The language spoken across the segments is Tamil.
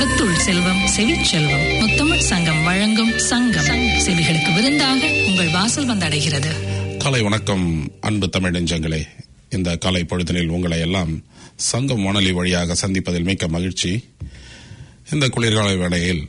முத்துள் செல்வம் செவிச்செல்வம் முத்தமிழ் சங்கம் வழங்கும் சங்கம் செவிகளுக்கு விருந்தாக உங்கள் வாசல் வந்தடைகிறது காலை வணக்கம் அன்பு தமிழ் நெஞ்சங்களே இந்த காலை பொழுதினில் உங்களை எல்லாம் சங்கம் வானொலி வழியாக சந்திப்பதில் மிக்க மகிழ்ச்சி இந்த குளிர்கால வேளையில்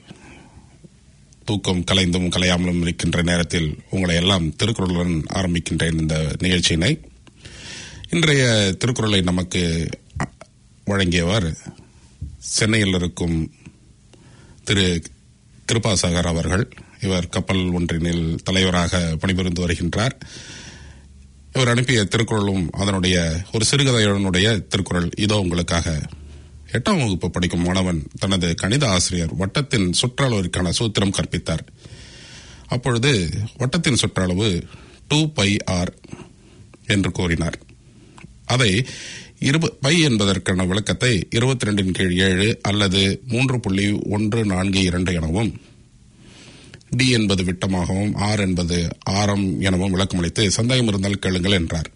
தூக்கம் கலைந்தும் கலையாமலும் இருக்கின்ற நேரத்தில் உங்களை எல்லாம் திருக்குறளுடன் ஆரம்பிக்கின்றேன் இந்த நிகழ்ச்சியினை இன்றைய திருக்குறளை நமக்கு வழங்கியவர் சென்னையில் இருக்கும் திரு கிருபாசாகர் அவர்கள் இவர் கப்பல் ஒன்றினில் தலைவராக பணிபுரிந்து வருகின்றார் இவர் அனுப்பிய திருக்குறளும் அதனுடைய ஒரு சிறுகதையுடனுடைய திருக்குறள் இதோ உங்களுக்காக எட்டாம் வகுப்பு படிக்கும் மாணவன் தனது கணித ஆசிரியர் வட்டத்தின் சுற்றளவிற்கான சூத்திரம் கற்பித்தார் அப்பொழுது வட்டத்தின் சுற்றளவு டூ பை ஆர் என்று கூறினார் அதை பை என்பதற்கான விளக்கத்தை இருபத்தி ரெண்டின் கீழ் ஏழு அல்லது மூன்று புள்ளி ஒன்று நான்கு இரண்டு எனவும் டி என்பது விட்டமாகவும் ஆர் என்பது ஆரம் எனவும் விளக்கமளித்து சந்தேகம் இருந்தால் கேளுங்கள் என்றார்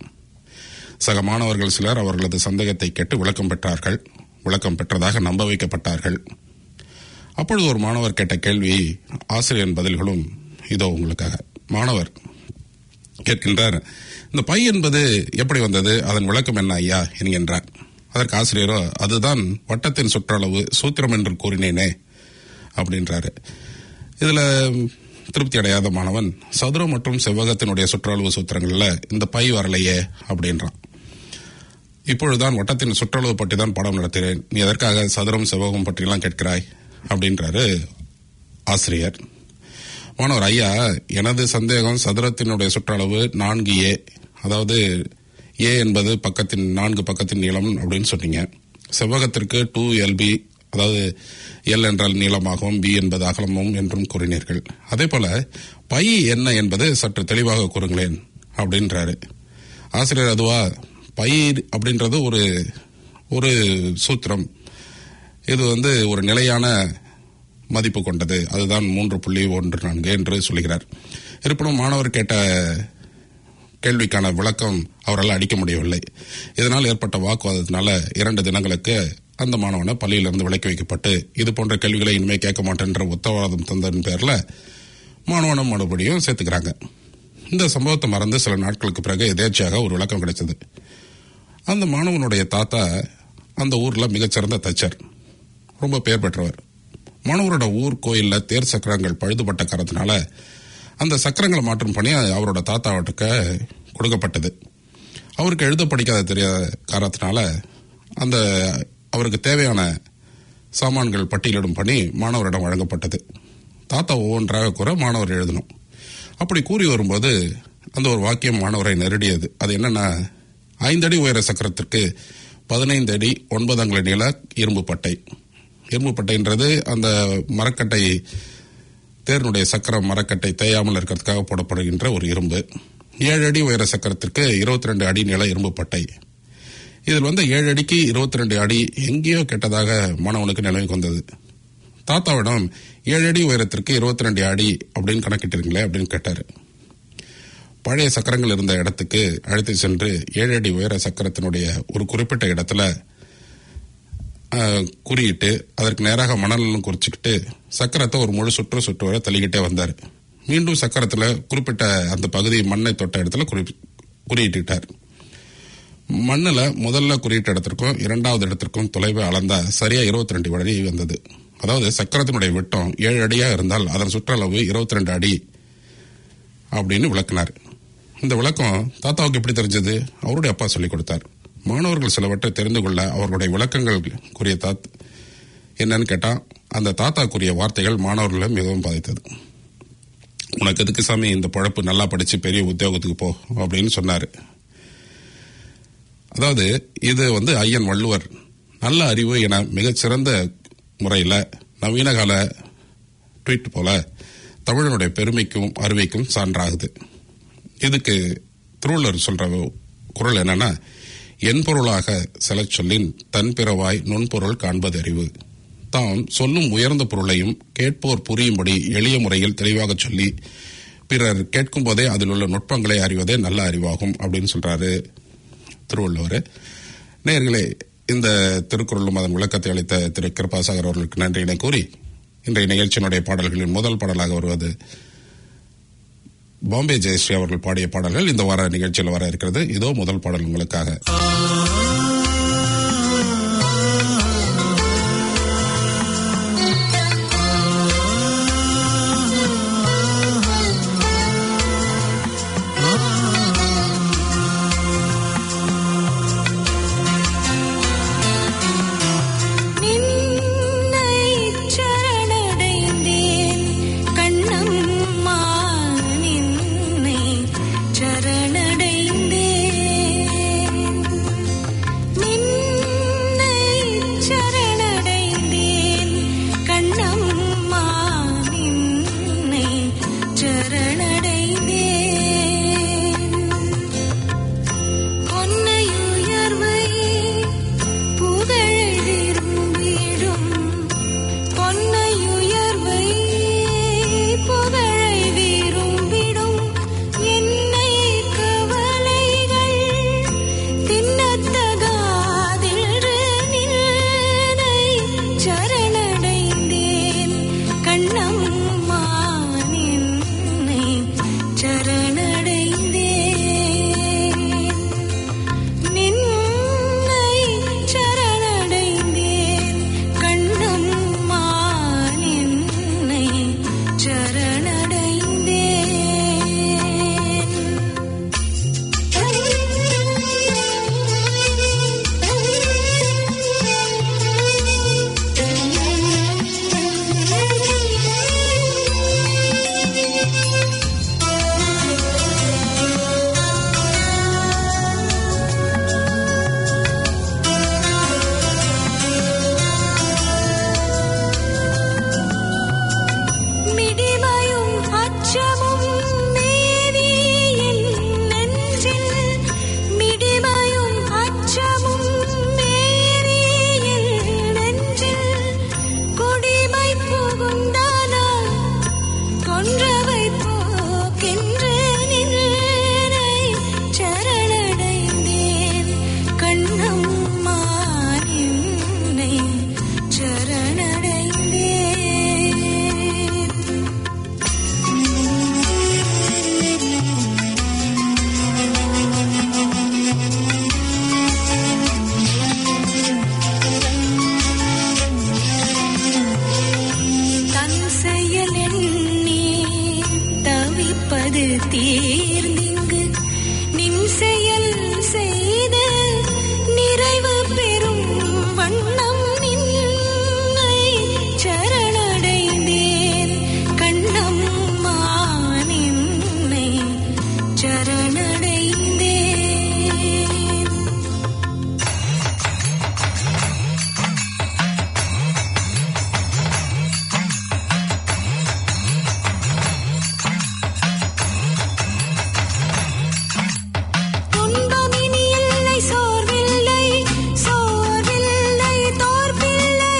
சக மாணவர்கள் சிலர் அவர்களது சந்தேகத்தை கேட்டு விளக்கம் பெற்றார்கள் விளக்கம் பெற்றதாக நம்ப வைக்கப்பட்டார்கள் அப்பொழுது ஒரு மாணவர் கேட்ட கேள்வி ஆசிரியரின் பதில்களும் இதோ உங்களுக்காக மாணவர் கேட்கின்றார் இந்த பை என்பது எப்படி வந்தது அதன் விளக்கம் என்ன ஐயா என்கின்றார் அதற்கு ஆசிரியரோ அதுதான் வட்டத்தின் சுற்றளவு சூத்திரம் என்று கூறினேனே அப்படின்றாரு இதுல திருப்தி அடையாத மாணவன் சதுரம் மற்றும் செவ்வகத்தினுடைய சுற்றளவு சூத்திரங்கள்ல இந்த பை வரலையே அப்படின்றான் இப்பொழுதுதான் வட்டத்தின் சுற்றளவு பற்றி தான் பாடம் நடத்துகிறேன் நீ எதற்காக சதுரம் செவ்வகம் பற்றியெல்லாம் கேட்கிறாய் அப்படின்றாரு ஆசிரியர் மாணவர் ஐயா எனது சந்தேகம் சதுரத்தினுடைய சுற்றளவு நான்கு ஏ அதாவது ஏ என்பது பக்கத்தின் நான்கு பக்கத்தின் நீளம் அப்படின்னு சொன்னீங்க செவ்வகத்திற்கு டூ எல்பி அதாவது எல் என்றால் நீளமாகவும் பி என்பது அகலமும் என்றும் கூறினீர்கள் அதே போல பை என்ன என்பது சற்று தெளிவாக கூறுங்களேன் அப்படின்றாரு ஆசிரியர் அதுவா பை அப்படின்றது ஒரு ஒரு சூத்திரம் இது வந்து ஒரு நிலையான மதிப்பு கொண்டது அதுதான் மூன்று புள்ளி ஒன்று நான்கு என்று சொல்கிறார் இருப்பினும் மாணவர் கேட்ட கேள்விக்கான விளக்கம் அவரால் அடிக்க முடியவில்லை இதனால் ஏற்பட்ட வாக்குவாதத்தினால இரண்டு தினங்களுக்கு அந்த மாணவனை பள்ளியிலிருந்து விலக்கி வைக்கப்பட்டு இது போன்ற கேள்விகளை இனிமே கேட்க மாட்டேன்ற உத்தரவாதம் தந்தன் பேர்ல மாணவனை மறுபடியும் சேர்த்துக்கிறாங்க இந்த சம்பவத்தை மறந்து சில நாட்களுக்கு பிறகு எதேர்ச்சியாக ஒரு விளக்கம் கிடைச்சது அந்த மாணவனுடைய தாத்தா அந்த ஊர்ல மிகச்சிறந்த தச்சர் ரொம்ப பெயர் பெற்றவர் மாணவரோட ஊர் கோயில்ல தேர் சக்கரங்கள் பழுதுபட்ட காரணத்தினால அந்த சக்கரங்களை மாற்றும் பணி அவரோட தாத்தாவுக்கு கொடுக்கப்பட்டது அவருக்கு எழுத படிக்காத தெரியாத காரணத்தினால அந்த அவருக்கு தேவையான சாமான்கள் பட்டியலிடும் பணி மாணவரிடம் வழங்கப்பட்டது தாத்தா ஒவ்வொன்றாக கூற மாணவர் எழுதணும் அப்படி கூறி வரும்போது அந்த ஒரு வாக்கியம் மாணவரை நெருடியது அது என்னன்னா ஐந்தடி உயர சக்கரத்திற்கு பதினைந்து அடி ஒன்பது அங்குல நீள இரும்பு பட்டை இரும்பு பட்டைன்றது அந்த மரக்கட்டை தேர்னுடைய சக்கரம் மரக்கட்டை தேயாமல் இருக்கிறதுக்காக போடப்படுகின்ற ஒரு இரும்பு ஏழு அடி உயர சக்கரத்திற்கு இருபத்தி ரெண்டு அடி நில இரும்பு பட்டை இதில் வந்து ஏழு அடிக்கு இருபத்தி ரெண்டு அடி எங்கேயோ கெட்டதாக மாணவனுக்கு நினைவுக்கு வந்தது தாத்தாவிடம் ஏழு அடி உயரத்திற்கு இருபத்தி ரெண்டு அடி அப்படின்னு கணக்கிட்டிருங்களே அப்படின்னு கேட்டாரு பழைய சக்கரங்கள் இருந்த இடத்துக்கு அழைத்து சென்று ஏழு அடி உயர சக்கரத்தினுடைய ஒரு குறிப்பிட்ட இடத்துல குறியிட்டு அதற்கு நேராக மணலும் குறிச்சுக்கிட்டு சக்கரத்தை ஒரு முழு சுற்று சுற்று வரை தள்ளிக்கிட்டே வந்தார் மீண்டும் சக்கரத்தில் குறிப்பிட்ட அந்த பகுதி மண்ணை தொட்ட இடத்துல குறியிட்டுட்டார் மண்ணில் முதல்ல குறியிட்ட இடத்திற்கும் இரண்டாவது இடத்திற்கும் தொலைவை அளந்தா சரியா இருபத்தி ரெண்டு அடி வந்தது அதாவது சக்கரத்தினுடைய விட்டம் ஏழு அடியா இருந்தால் அதன் சுற்றளவு இருபத்தி ரெண்டு அடி அப்படின்னு விளக்குனார் இந்த விளக்கம் தாத்தாவுக்கு எப்படி தெரிஞ்சது அவருடைய அப்பா சொல்லிக் கொடுத்தார் மாணவர்கள் சிலவற்றை தெரிந்து கொள்ள அவர்களுடைய விளக்கங்கள் கூறிய தாத் என்னன்னு கேட்டா அந்த தாத்தா கூறிய வார்த்தைகள் மாணவர்களை மிகவும் பாதித்தது உனக்கு எதுக்கு சாமி இந்த பழப்பு நல்லா படிச்சு பெரிய உத்தியோகத்துக்கு போ அப்படின்னு சொன்னாரு அதாவது இது வந்து ஐயன் வள்ளுவர் நல்ல அறிவு என மிகச்சிறந்த முறையில் நவீன கால ட்வீட் போல தமிழனுடைய பெருமைக்கும் அருமைக்கும் சான்றாகுது இதுக்கு திருவள்ளுவர் சொல்ற குரல் என்னன்னா என் பொருளாக செல சொல்லின் தன் பிறவாய் நுண்பொருள் காண்பது அறிவு தாம் சொல்லும் உயர்ந்த பொருளையும் கேட்போர் புரியும்படி எளிய முறையில் தெளிவாக சொல்லி பிறர் கேட்கும் போதே அதில் உள்ள நுட்பங்களை அறிவதே நல்ல அறிவாகும் அப்படின்னு சொல்றாரு திருவள்ளுவர் நேர்களே இந்த திருக்குறளும் அதன் விளக்கத்தை அளித்த திரு கிருபாசாகர் அவர்களுக்கு நன்றியினை கூறி இன்றைய நிகழ்ச்சியினுடைய பாடல்களின் முதல் பாடலாக வருவது பாம்பே ஜெயஸ்ரீ அவர்கள் பாடிய பாடல்கள் இந்த வார நிகழ்ச்சியில் வர இருக்கிறது இதோ முதல் பாடல் உங்களுக்காக நின்னை சரணடைந்தேன் கண்ணம்மா நின்னை சரணடைந்தேன் நின்னை சரணடைந்தேன் கண்ணம்மா நின்னை சரணடைந்தேன் பொன்னையுயர்வை புகழை விரும்பிடும் பொன்னையுயர்வை புகழை விரும்பிடும் என்னை கவலைகள் தின்னத்தகாதென்று நின்னை சரணடைந்தேன் கண்ணம்மா நின்னை சரணடைந்தேன் நின்னை சரணடைந்தேன் கண்ணம்மா நின்னை சரணடைந்தேன் மிடிமையும் அச்சமும் மேவி என் நெஞ்சில் மிடிமையும் அச்சமும் மேவி என் நெஞ்சில் கொடிமை புகுந்தானா கொன்றவை போக்கென்று நின்னை சரணடைந்தேன் கண்ணம்மா நின்னை சரணடைந்தேன் தன் செயல் எண்ணி தவிப்பது தீர்ந்திங்கு நின் செயல் செய்து நிறைவு பெறும் வண்ணம் நின்னை சரணடைந்தேன் கண்ணம்மா நின்னை சரணடைந்தேன் துன்பமினி இல்லை சோர்வில்லை சோர்வில்லை தோற்பில்லை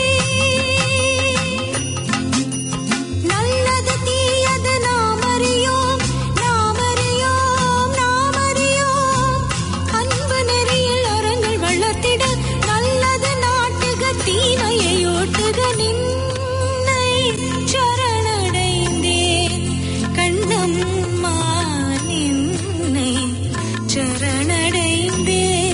நல்லது தீயது நாம் அறியோம் நாம் அறியோம் நாம் அறியோம் அன்பு நெறியில் அறங்கள் வளர்த்திட நல்லது நாட்டுக தீமையை ஓட்டுக நின்னை சரணடைந்தேன் கண்ணம்மா நின்னை சரணடைந்தேன்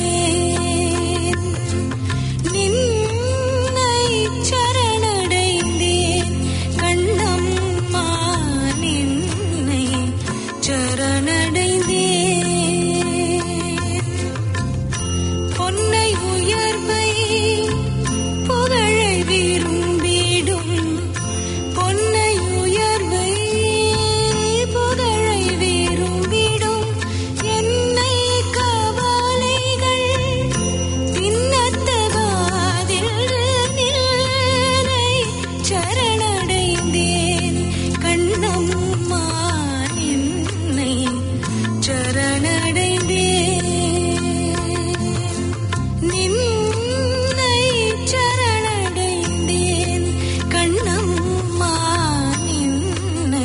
நின்னை சரணடைந்தேன் கண்ணம்மா நின்னை சரணடைந்தேன் பொன்னை உயர்வை புகழை விரும்பிடும் பொன்னை உயர்வை புகழை விரும்பிடும் என்னை கவலைகள் தின்னத்தகாதென்று நின்னை சரணடைந்தேன் கண்ணம்மா நின்னை சரணடைந்தேன் நின்னை சரணடைந்தேன் கண்ணம்மா நின்னை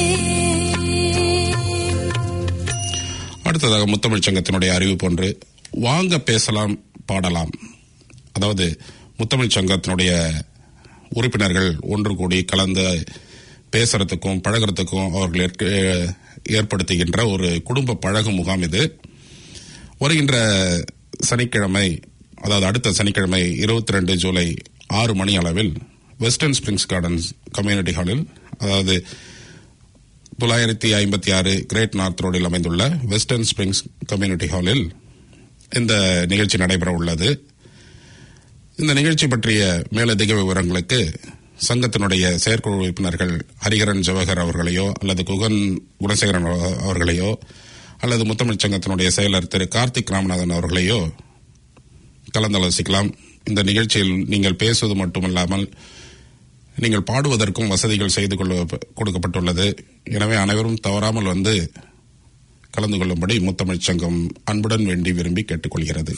சரணடைந்தேன் அடுத்ததாக முத்தமிழ் சங்கத்தினுடைய அறிவிப்பு ஒன்று வாங்க பேசலாம் பாடலாம் அதாவது முத்தமிழ் சங்கத்தினுடைய உறுப்பினர்கள் ஒன்று கூடி கலந்து பேசுறதுக்கும் பழகிறதுக்கும் அவர்கள் ஏற்க- ஏற்படுத்துகின்ற ஒரு குடும்ப பழகு முகாம் இது வருகின்ற சனிக்கிழமை அதாவது அடுத்த சனிக்கிழமை இருபத்தி ரெண்டு ஜூலை ஆறு மணி அளவில் வெஸ்டர்ன் ஸ்பிரிங்ஸ் கார்டன்ஸ் கம்யூனிட்டி ஹாலில் அதாவது தொள்ளாயிரத்தி ஐம்பத்தி ஆறு கிரேட் நார்த் ரோடில் அமைந்துள்ள வெஸ்டர்ன் ஸ்பிரிங்ஸ் கம்யூனிட்டி ஹாலில் இந்த நிகழ்ச்சி நடைபெற உள்ளது இந்த நிகழ்ச்சி பற்றிய மேலதிக விவரங்களுக்கு சங்கத்தினுடைய செயற்குழு உறுப்பினர்கள் ஹரிகரன் ஜவஹர் அவர்களையோ அல்லது குகன் குணசேகரன் அவ- அவர்களையோ அல்லது முத்தமிழ் சங்கத்தினுடைய செயலர் திரு கார்த்திக் ராமநாதன் அவர்களையோ கலந்தாலோசிக்கலாம் இந்த நிகழ்ச்சியில் நீங்கள் பேசுவது மட்டுமல்லாமல் நீங்கள் பாடுவதற்கும் வசதிகள் செய்து கொள்ள கொடுக்கப்பட்டுள்ளது எனவே அனைவரும் தவறாமல் வந்து கலந்து கொள்ளும்படி முத்தமிழ்ச் சங்கம் அன்புடன் வேண்டி விரும்பி கேட்டுக்கொள்கிறது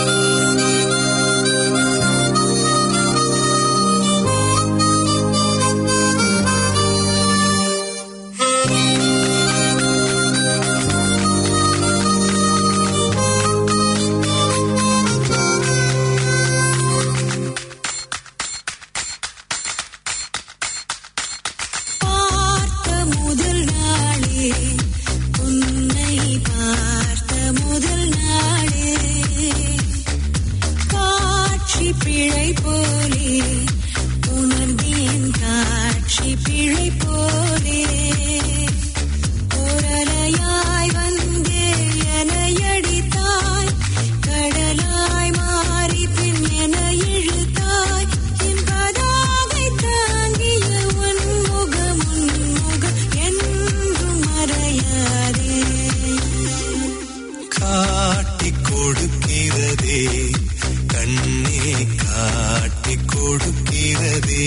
பார்த்த முதல் நாளே உன்னை பார்த்த முதல் நாளே காட்சி பிழை போலே உணர்ந்தேன் காட்சி பிழை போலே ஓரலையாய் வந்தே எனையடித்தாய் கடலாய் மாறி பின் என இழுத்தாய் என் பதாகை தாங்கிய உன் முகம் உன் முகம் என்றும் மறையாதே காட்டிக் கொடுக்கிறதே கண்ணே காட்டிக் கொடுக்கிறதே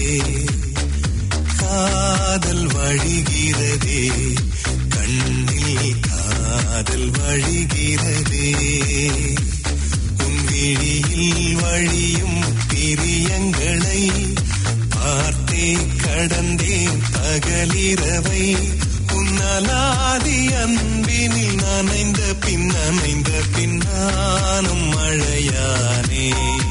காதல் வழிகிறதே கண்ணில் காதல் வழிகிறதே உன் விழியில் வழியும் பிரியங்களை பார்த்தே கடந்தேன் பகலிரவை உன்னலாதி அன்பினில் நனைந்த பின் நனைந்த பின்னானும் மழையானே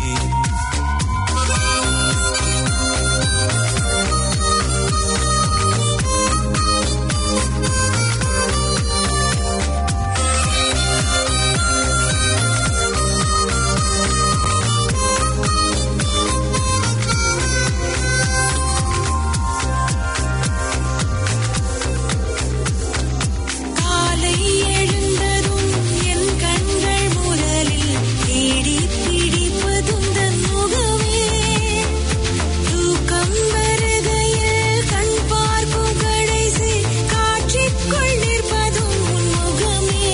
காலை எழுந்ததும் என் கண்கள் முதலில் தேடி பிடிப்பதும் தன் முகமே தூக்கம் வருகையில் கண் பார்க்கும் கடைசி காட்சிக்குள் நிற்பதும் உன் முகமே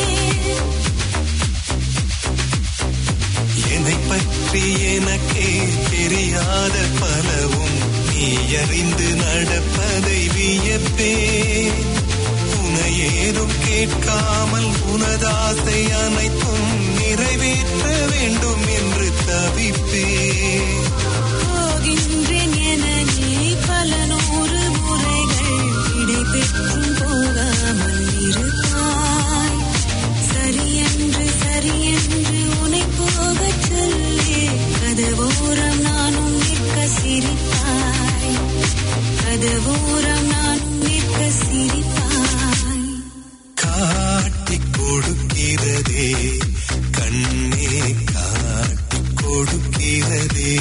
என்னை பற்றி எனக்கே தெரியாத பலவும் நீ அறிந்து நடப்பதை வியப்பே உனை ஏதும் கேட்காமல் உனதாசை அனைத்தும் நிறைவேற்ற வேண்டும் என்று தவிப்பே போகின்றேன் என நீ பல நூறு முறைகள் இடை பெற்றும் போகாமல் இருப்பாய் சரியென்று சரியென்று உனை போகச் சொல்லி கதவோரம் நானும் நிற்க சிரிப்பாய் கதவோரம் நானும் நிற்க சிரிப்பாய் காட்டிக் கொடுக்கிறதே கண்ணே காட்டிக் கொடுக்கிறதே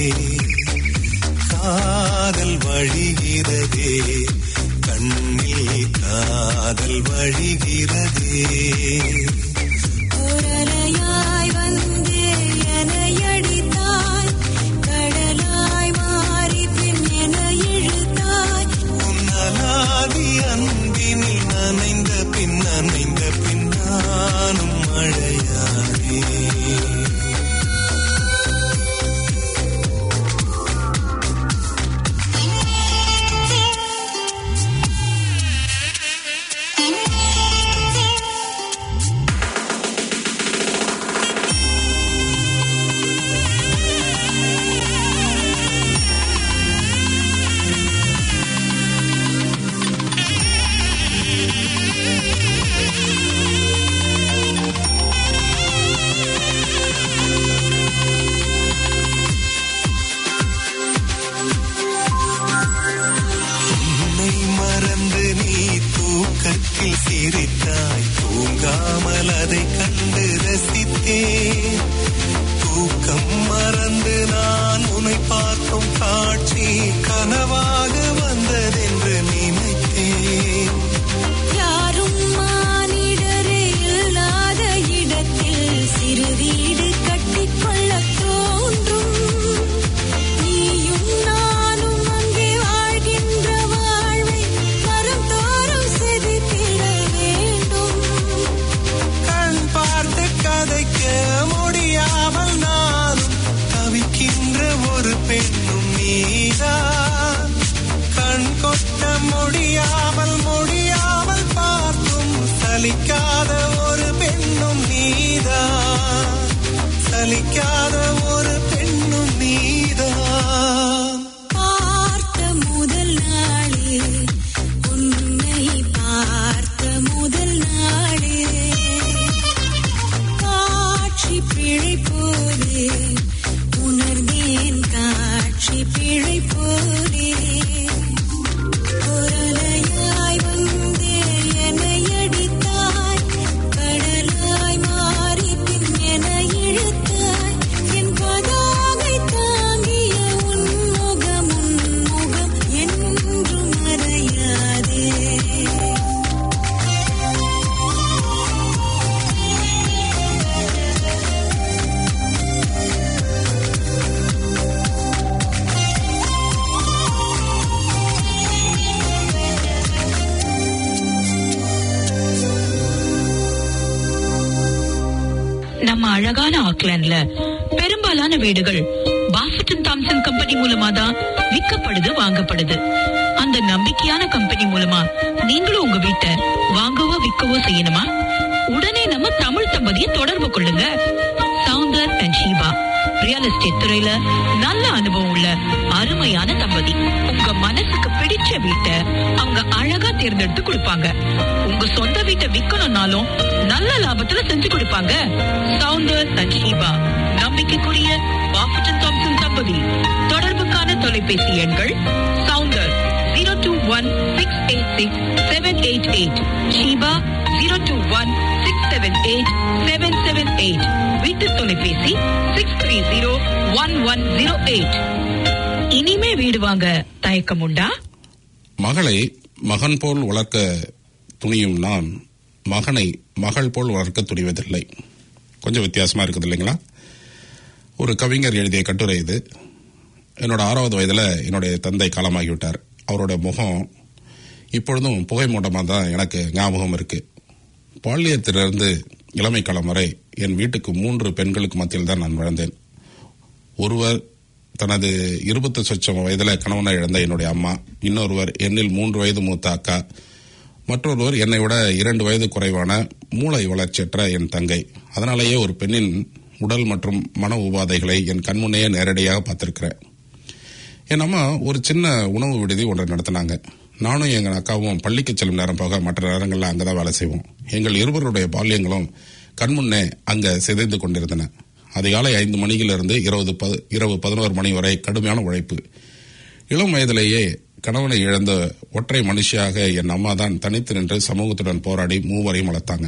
காதல் வழிகிறதே கண்ணில் காதல் வழிகிறதே ஓரலையாய் வந்தே எனையடித்தாய் கடலாய் மாறி பின் என இழுத்தாய் உன்னலாதி அன்பினில் நனைந்த பின் நனைந்த பின் நானும் மழையானே தூங்காமல் அதை கண்டு ரசித்தேன் தூக்கம் மறந்து நான் உன்னை பார்க்கும் காட்சி கனவாக வந்ததென்று நினைத்தேன் யாரும் மானிடரே இல்லாத இடத்தில் சிறு வீடு கட்டிக்கொள்ள தோன்றும் நீயும் நானும் அங்கே வாழ்கின்ற வாழ்வை மரம் தோறும் செதுக்கிட வேண்டும் கண் பார்த்து கதைக்க முடியாமல் நானும் தவிக்கின்ற ஒரு பெண்ணும் நீதான் கண் கொட்ட முடியாமல் முடியாமல் பார்த்தும் சலிக்காத ஒரு பெண்ணும் நீதான் சலிக்காத ஒரு பெண்ணும் நீதான் பார்த்த முதல் நாளே உன்னை பார்த்த முதல் நாளே காட்சி பிழை போலே உணர்ந்தேன் காட்சி பிழை போலே குரலையாய் வந்தே என்னை அடித்தாய் கடலாய் மாறி பின் என இழுத்தாய் என் பதாகை தாங்கிய உன் முகம் உன் முகம் என்றும் மறையாதே நம்ம அழகான ஆக்லாண்ட்ல பெரும்பாலான வீடுகள் பாஃபட்டன் தாம்சன் கம்பெனி மூலமா தான் விற்கப்படுது வாங்கப்படுது அந்த நம்பிக்கையான கம்பெனி மூலமா நீங்களும் உங்க வீட்டை வாங்கவோ விற்கவோ செய்யணுமா உடனே நம்ம தமிழ் தம்பதியை தொடர்பு கொள்ளுங்க Soundar and Sheeba real estate துறையில நல்ல அனுபவம் உள்ள அருமையான தம்பதி உங்க மனசுக்கு பிடிச்ச வீட்டை அவங்க அழகா தேர்ந்தெடுத்து கொடுப்பாங்க உங்க சொந்த வீட்டை விக்கணும்னாலும் நல்ல லாபத்துல செஞ்சு கொடுப்பாங்க சவுந்தர் அண்ட் ஷீபா நம்பிக்கைக்குரிய பாஃபட்டன் தாம்சன் தம்பதி தொடர்புக்கான தொலைபேசி எண்கள் Soundar zero two one six eight six seven eight eight Sheeba zero two one six seven eight seven seven eight வீட்டு தொலைபேசி six three zero one one zero eight இனிமே வீடு வாங்க தயக்கம் உண்டா மகளை மகன் போல் வளர்க்க துணியும் நான் மகனை மகள் போல் வளர்க்க துணிவதில்லை கொஞ்சம் வித்தியாசமா இருக்குது இல்லைங்களா ஒரு கவிஞர் எழுதிய கட்டுரை இது என்னோட ஆறாவது வயதுல என்னுடைய தந்தை காலமாகிவிட்டார் அவரோட முகம் இப்பொழுதும் புகை மூட்டமாக தான் எனக்கு ஞாபகம் இருக்கு பாலியத்திலிருந்து இளமை காலம் வரை என் வீட்டுக்கு மூன்று பெண்களுக்கு மத்தியில் தான் நான் வளர்ந்தேன் ஒருவர் தனது இருபத்து சொச்சம் வயதுல கணவனை இழந்த என்னுடைய அம்மா இன்னொருவர் என்னில் மூன்று வயது மூத்த அக்கா மற்றொருவர் என்னை விட இரண்டு வயது குறைவான மூளை வளர்ச்சியற்ற என் தங்கை அதனாலேயே ஒரு பெண்ணின் உடல் மற்றும் மன உபாதைகளை என் கண்முன்னையே நேரடியாக பார்த்திருக்கிறேன் என் அம்மா ஒரு சின்ன உணவு விடுதி ஒன்றை நடத்தினாங்க நானும் எங்கள் அக்காவும் பள்ளிக்கு செல்லும் நேரம் போக மற்ற நேரங்களில் அங்கே தான் வேலை செய்வோம் எங்கள் இருவருடைய பால்யங்களும் கண்முன்னே அங்கே சிதைந்து கொண்டிருந்தன அதிகாலை ஐந்து மணியிலிருந்து இருபது பது- இரவு பதினோரு மணி வரை கடுமையான உழைப்பு இளம் வயதிலேயே கணவனை இழந்த ஒற்றை மனுஷியாக என் அம்மா தான் தனித்து நின்று சமூகத்துடன் போராடி மூவரையும் வளர்த்தாங்க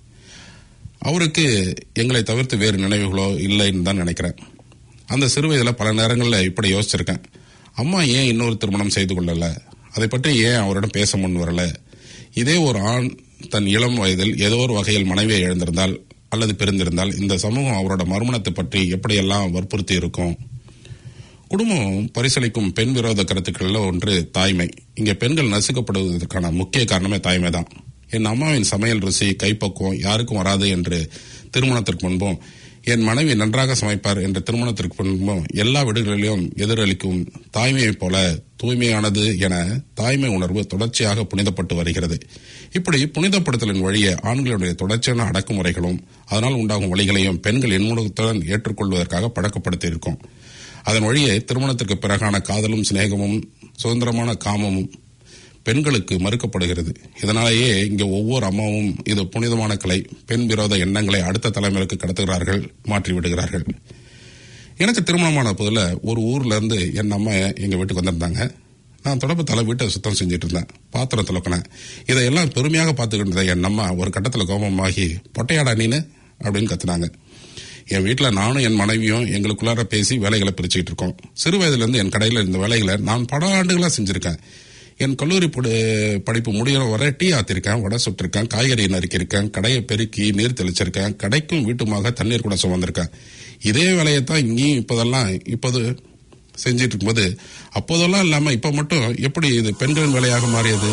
அவருக்கு எங்களை தவிர்த்து வேறு நினைவுகளோ இல்லைன்னு தான் நினைக்கிறேன் அந்த சிறு வயதில் பல நேரங்களில் இப்படி யோசிச்சிருக்கேன் அம்மா ஏன் இன்னொரு திருமணம் செய்து கொள்ளல அதை பற்றி ஏன் அவரிடம் பேச முன் வரல இதே ஒரு ஆண் தன் இளம் வயதில் ஏதோ ஒரு வகையில் மனைவியை இழந்திருந்தால் அல்லது பிரிந்திருந்தால் இந்த சமூகம் அவரோட மறுமணத்தை பற்றி எப்படியெல்லாம் வற்புறுத்தி இருக்கும் குடும்பம் பரிசளிக்கும் பெண் விரோத கருத்துக்கள்ல ஒன்று தாய்மை இங்க பெண்கள் நசுக்கப்படுவதற்கான முக்கிய காரணமே தாய்மை தான் என் அம்மாவின் சமையல் ருசி கைப்பக்குவம் யாருக்கும் வராது என்று திருமணத்திற்கு முன்பும் என் மனைவி நன்றாக சமைப்பார் என்ற திருமணத்திற்கு முன்பும் எல்லா வீடுகளிலும் எதிரொலிக்கும் தாய்மையைப் போல தூய்மையானது என தாய்மை உணர்வு தொடர்ச்சியாக புனிதப்பட்டு வருகிறது இப்படி புனிதப்படுத்தலின் வழியே ஆண்களுடைய தொடர்ச்சியான அடக்குமுறைகளும் அதனால் உண்டாகும் வழிகளையும் பெண்கள் இன்முகத்துடன் ஏற்றுக்கொள்வதற்காக பழக்கப்படுத்தி இருக்கும் அதன் வழியே திருமணத்திற்கு பிறகான காதலும் சிநேகமும் சுதந்திரமான காமமும் பெண்களுக்கு மறுக்கப்படுகிறது இதனாலேயே இங்கே ஒவ்வொரு அம்மாவும் இது புனிதமான கலை பெண் விரோத எண்ணங்களை அடுத்த தலைமுறைக்கு கடத்துகிறார்கள் மாற்றி விடுகிறார்கள் எனக்கு திருமணமான போதில் ஒரு ஊர்ல இருந்து என் அம்மா எங்க வீட்டுக்கு வந்திருந்தாங்க நான் தொடப்பத்தால வீட்டை சுத்தம் செஞ்சுட்டு இருந்தேன் பாத்திரம் துலக்கினேன் இதையெல்லாம் பெருமையாக பார்த்துக்கிட்டு இருந்த என் அம்மா ஒரு கட்டத்தில் கோபமாகி பொட்டையாடா நீனு அப்படின்னு கத்துனாங்க என் வீட்டில் நானும் என் மனைவியும் எங்களுக்குள்ளார பேசி வேலைகளை பிரிச்சுக்கிட்டு இருக்கோம் சிறு வயதிலிருந்து என் கடையில் இருந்த வேலைகளை நான் பல ஆண்டுகளாக செஞ்சிருக்கேன் என் கல்லூரி படு- படிப்பு முடிகிற வரை டீ ஆத்திருக்கேன் வடை சுட்டிருக்கேன் காய்கறி நறுக்கியிருக்கேன் கடையை பெருக்கி நீர் தெளிச்சிருக்கேன் கடைக்கும் வீட்டுமாக தண்ணீர் கூட சுமந்திருக்கேன் இதே வேலையை தான் இங்கேயும் இப்போதெல்லாம் இப்போது செஞ்சிட்டு இருக்கும்போது அப்போதெல்லாம் இல்லாம இப்ப மட்டும் எப்படி இது பெண்களின் வேலையாக மாறியது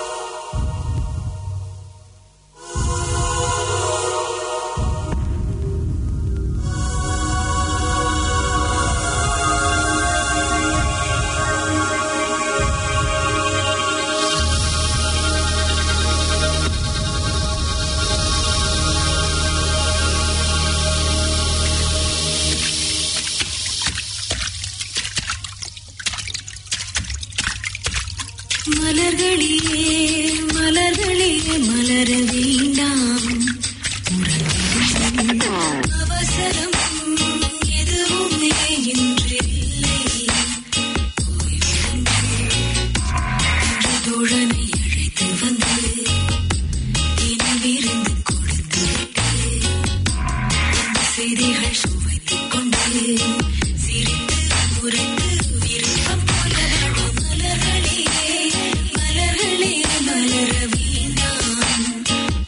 மலர்களிலே மலர்களே மலர வேண்டாம் உறங்கிடும் அவசரம் எதுவுமே இன்று இல்லை இன்று தோழனை அழைத்து வந்து இனவிருந்து கொடுத்து விட்டு இந்த செய்திகள் சுவைத்துக் கொண்டு சிரித்து முறைத்து விருப்பம் போல வாழும் மலர்களே மலர்களே மலர வேண்டாம்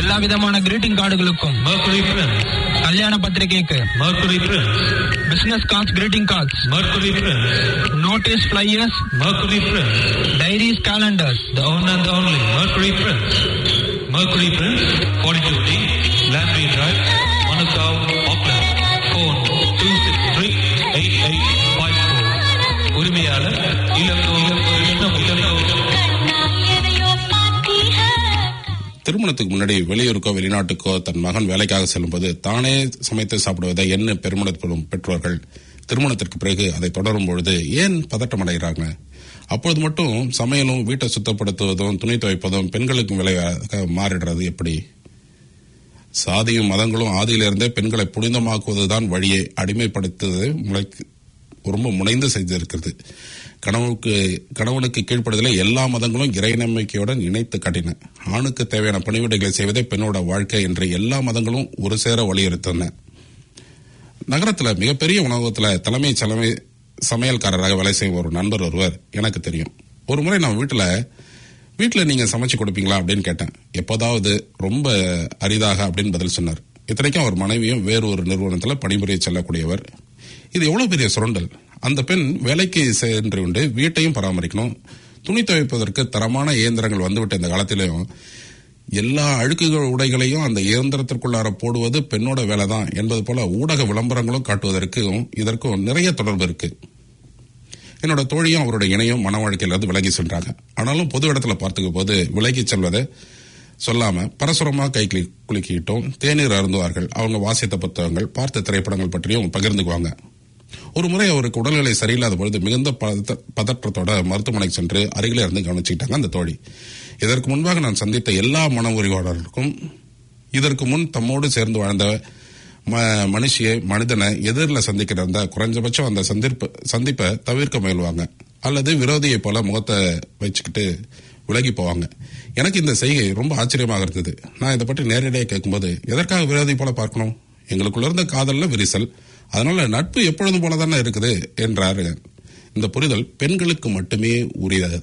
எல்லா விதமான கிரீட்டிங் கார்டுகளுக்கும் Mercury Prince, கல்யாண பத்திரிகைக்கு Mercury Prince, business cards greeting cards Mercury Prince, notice flyers Mercury Prince, diaries calendars the one and the only Mercury Prince. Mercury Prince, 42D, Landry Drive, Manukau, Auckland. Phone 263-8854. உரிமையாளர் இளங்கோ கிருஷ்ணம் இளங்கோ திருமணத்துக்கு முன்னாடி வெளியூருக்கோ வெளிநாட்டுக்கோ தன் மகன் வேலைக்காக செல்லும்போது தானே சமைத்து சாப்பிடுவதை என்ன பெருமிடப்படும் பெற்றோர்கள் திருமணத்திற்கு பிறகு அதை தொடரும் பொழுது ஏன் பதட்டம் அடைகிறாங்க அப்பொழுது மட்டும் சமையலும் வீட்டை சுத்தப்படுத்துவதும் துணி துவைப்பதும் பெண்களுக்கு விளைவாக மாறிடுறது எப்படி சாதியும் மதங்களும் ஆதியிலிருந்தே பெண்களை புனிதமாக்குவதுதான் வழியை அடிமைப்படுத்துவது முளைக்கு ரொம்ப முனைந்து செய்திருக்கிறது கணவனுக்கு கணவனுக்கு கீழ்ப்படுதலை எல்லா மதங்களும் இறை நம்பிக்கையுடன் இணைத்து காட்டின ஆணுக்கு தேவையான பணிவிடைகளை செய்வதே பெண்ணோட வாழ்க்கை என்று எல்லா மதங்களும் ஒரு சேர வலியுறுத்தின நகரத்துல மிகப்பெரிய உணவகத்துல தலைமை தலைமை சமையல்காரராக வேலை செய்யும் ஒரு நண்பர் ஒருவர் எனக்கு தெரியும் ஒரு முறை நான் வீட்டுல வீட்டுல நீங்க சமைச்சு கொடுப்பீங்களா அப்படின்னு கேட்டேன் எப்போதாவது ரொம்ப அரிதாக அப்படின்னு பதில் சொன்னார் இத்தனைக்கும் அவர் மனைவியும் வேறு ஒரு நிறுவனத்துல பணிபுரிய செல்லக்கூடியவர் இது எவ்வளவு பெரிய சுரண்டல் அந்த பெண் வேலைக்கு சென்று கொண்டு வீட்டையும் பராமரிக்கணும் துணி துவைப்பதற்கு தரமான இயந்திரங்கள் வந்துவிட்ட இந்த காலத்திலையும் எல்லா அழுக்குகள் உடைகளையும் அந்த இயந்திரத்திற்குள்ளார போடுவது பெண்ணோட வேலை தான் என்பது போல ஊடக விளம்பரங்களும் காட்டுவதற்கும் இதற்கும் நிறைய தொடர்பு இருக்கு என்னோட தோழியும் அவரோட இணையும் மன வாழ்க்கையிலிருந்து விலகி சென்றாங்க ஆனாலும் பொது இடத்துல பார்த்துக்கும் போது விலகி செல்வதை சொல்லாம பரசுரமா கை குலி- குலுக்கிட்டோம் தேநீர் அருந்துவார்கள் அவங்க வாசித்த புத்தகங்கள் பார்த்த திரைப்படங்கள் பற்றியும் பகிர்ந்துக்குவாங்க ஒரு முறை அவருக்கு உடல்நிலை சரியில்லாத பொழுது மிகுந்த பதத்த- பதற்றத்தோட மருத்துவமனைக்கு சென்று அருகிலே இருந்து கவனிச்சுக்கிட்டாங்க அந்த தோழி இதற்கு முன்பாக நான் சந்தித்த எல்லா மன உரிவாளர்களுக்கும் இதற்கு முன் தம்மோடு சேர்ந்து வாழ்ந்த ம- மனுஷியை மனிதனை எதிரில் சந்திக்கிற அந்த குறைஞ்சபட்சம் அந்த சந்திப்பு சந்திப்பை தவிர்க்க முயல்வாங்க அல்லது விரோதியை போல முகத்தை வச்சுக்கிட்டு விலகி போவாங்க எனக்கு இந்த செய்கை ரொம்ப ஆச்சரியமாக இருந்தது நான் இதை பற்றி நேரடியாக கேட்கும்போது எதற்காக விரோதி போல பார்க்கணும் எங்களுக்குள்ள இருந்த காதல்ல விரிசல் அதனால நட்பு எப்பொழுதும் போல தானே இருக்குது என்றாரு இந்த புரிதல் பெண்களுக்கு மட்டுமே உரியது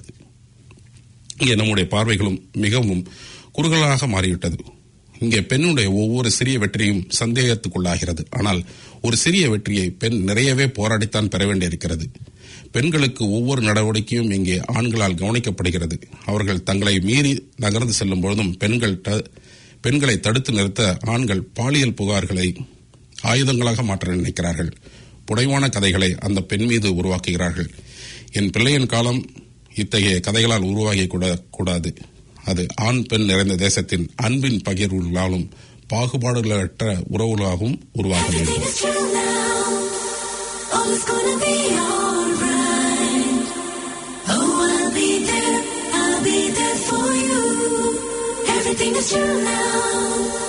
இங்கே நம்முடைய பார்வைகளும் மிகவும் குறுகலாக மாறிவிட்டது இங்கே பெண்ணுடைய ஒவ்வொரு சிறிய வெற்றியும் சந்தேகத்துக்குள்ளாகிறது ஆனால் ஒரு சிறிய வெற்றியை பெண் நிறையவே போராடித்தான் பெற வேண்டியிருக்கிறது பெண்களுக்கு ஒவ்வொரு நடவடிக்கையும் இங்கே ஆண்களால் கவனிக்கப்படுகிறது அவர்கள் தங்களை மீறி நகர்ந்து செல்லும் பொழுதும் பெண்கள் த- பெண்களை தடுத்து நிறுத்த ஆண்கள் பாலியல் புகார்களை ஆயுதங்களாக மாற்ற நினைக்கிறார்கள் புடைவான கதைகளை அந்த பெண் மீது உருவாக்குகிறார்கள் என் பிள்ளையின் காலம் இத்தகைய கதைகளால் உருவாகி கூட கூடாது அது ஆண் பெண் நிறைந்த தேசத்தின் அன்பின் பகிர்வுகளாலும் பாகுபாடுகளற்ற உறவுகளாகவும் உருவாக வேண்டும் Everything is true now. All is gonna be alright. Oh, I'll be there. I'll be there for you. Everything is true now.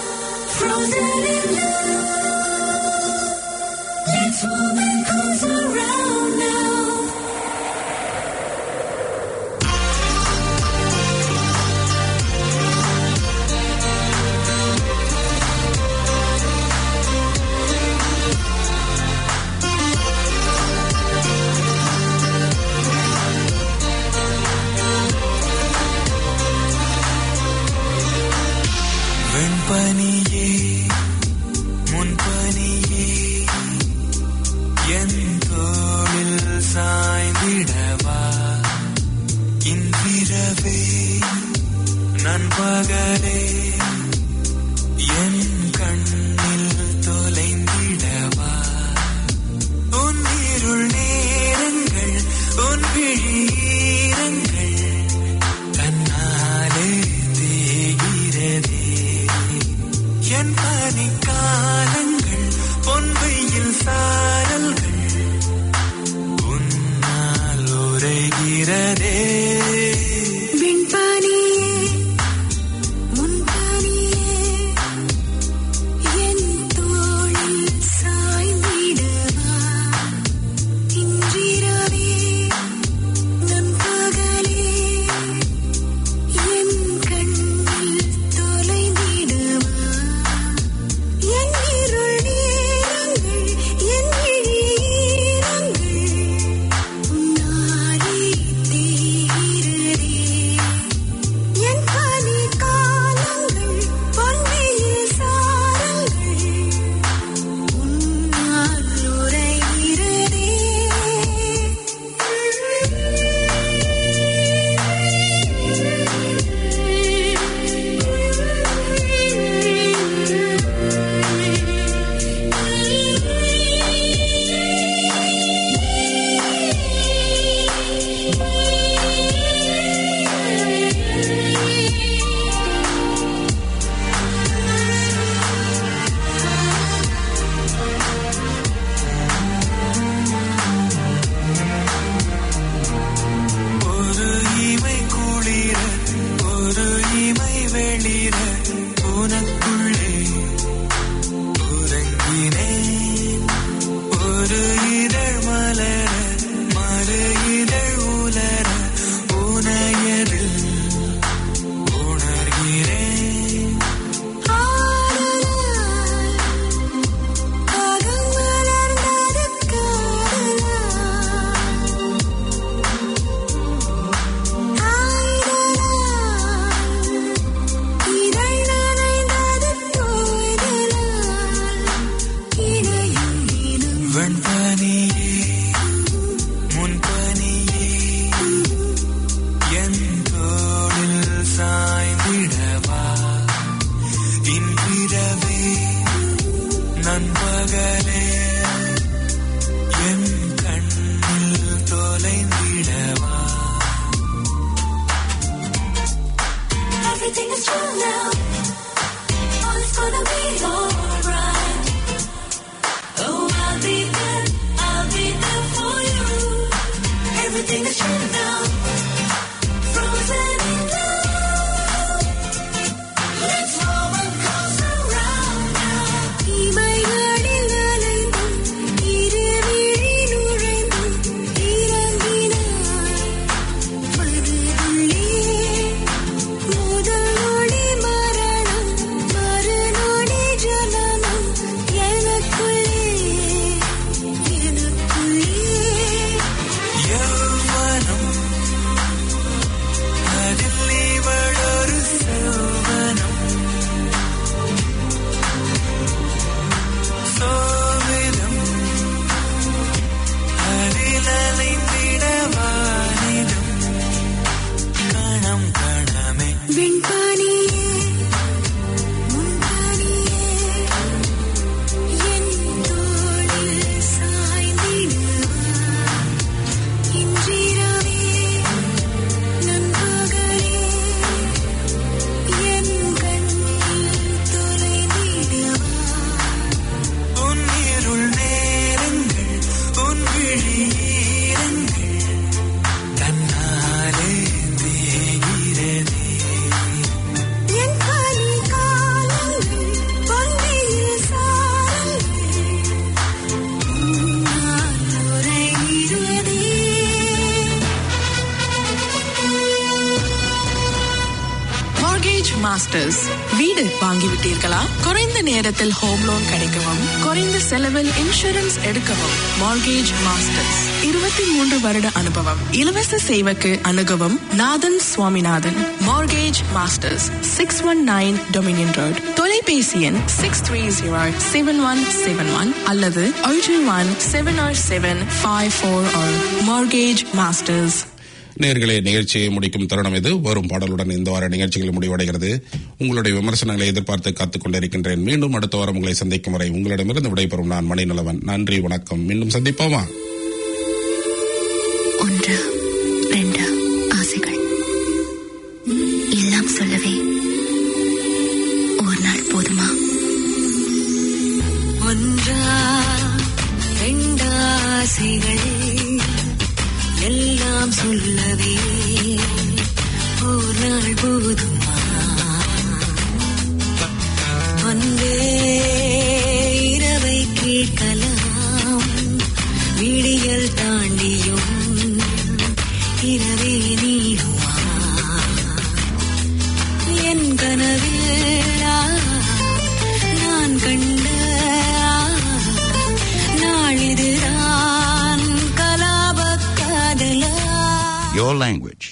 Frozen in love. Let's warm and comes around now. வெண்பனியே முன்பனியே என் தோளில் சாய்ந்திடவா இன்றிரவே நண்பகலே என் கண்ணில் தொலைந்திடவா உன் இருள் நேரங்கள் உன் விழீரங்கள் தன்னாலே தேகிறதே என் பனிக்காலங்கள் பொன் வெயில் சாரல்கள் உன்னால் உரைகிறதே விண்பனியே முன்பனியே என் தோளில் சாய்ந்திடவா இன்றிரவே நண்பகலே என் கண்ணில் தொலைந்திடவா என் இருள் நேரங்கள் என் விழியீரங்கள் உன்னாலே தேகிறதே is true now. All is gonna be alright. Oh, I'll be there, I'll be there for you. Everything is true now. Frozen in love. Let's roll and coast around now. இமைகளில் அலைந்தும், இருவிழி நுழைந்தும், இறங்கினாய் மனதுள்ளே. முதல் நொடி மரணம், மறுநொடி ஜனனம். எனக்குள்ளே, எனக்குள்ளே யௌவனம் அதில் இவளொரு சௌவனம் சோவிதம் அதில் அலைந்திட வானிதம் கணம் கணமே விண்பானியே முன்பானியே என் தோளில் சாய்ந்திடுவாய் இன்றிரவே நண்பகலே என் கண்ணில் தொலைந்திடுவாய் உன் இருள் நேரங்கள் உன் விழியீரங்கள் தன்னாலே தேகிறதே என் பனி காலங்கள் பொன்னியில் சாரல்கள் உன்னால் உறைகிறதே மார்கேஜ் மாஸ்டர்ஸ் வீடு வாங்கிவிட்டீர்களா குறைந்த நேரத்தில் ஹோம் லோன் கிடைக்கவும் குறைந்த செலவில் இன்சூரன்ஸ் எடுக்கவும் மார்கேஜ் மாஸ்டர்ஸ் இருபத்தி மூன்று வருட அனுபவம் இலவச சேவைக்கு அணுகவும் Nathan Swaminathan mortgage masters six one nine Dominion road தொலைபேசி எண் six three zero seven one seven one அல்லது ஒன்று one seven seven five four mortgage masters நேர்களே நிகழ்ச்சியை முடிக்கும் தருணம் இது வரும் பாடலுடன் இந்த வார நிகழ்ச்சிகள் முடிவடைகிறது உங்களுடைய விமர்சனங்களை எதிர்பார்த்து காத்துக் கொண்டிருக்கின்றேன் மீண்டும் அடுத்த வாரம் உங்களை சந்திக்கும் வரை உங்களிடமிருந்து விடைபெறும் நான் மணிநலவன் நன்றி வணக்கம் மீண்டும் சந்திப்போமா ஒன்று ரெண்டு ஆசைகள் எல்லாம் சொல்லவே ஒரு நாள் போதுமா ஒன்றா ரெண்டாசைகள் எல்லாம் சொல்லவே ஒரு நாள் போதுமா அன்பே இரவை கேட்கலாம் விடியல் தாண்டியும் இரவே நீடுமா என் கனவில் ஆ, நான் கண்ட ஆ, நாளிதுதான் கலாப காதலா Your language.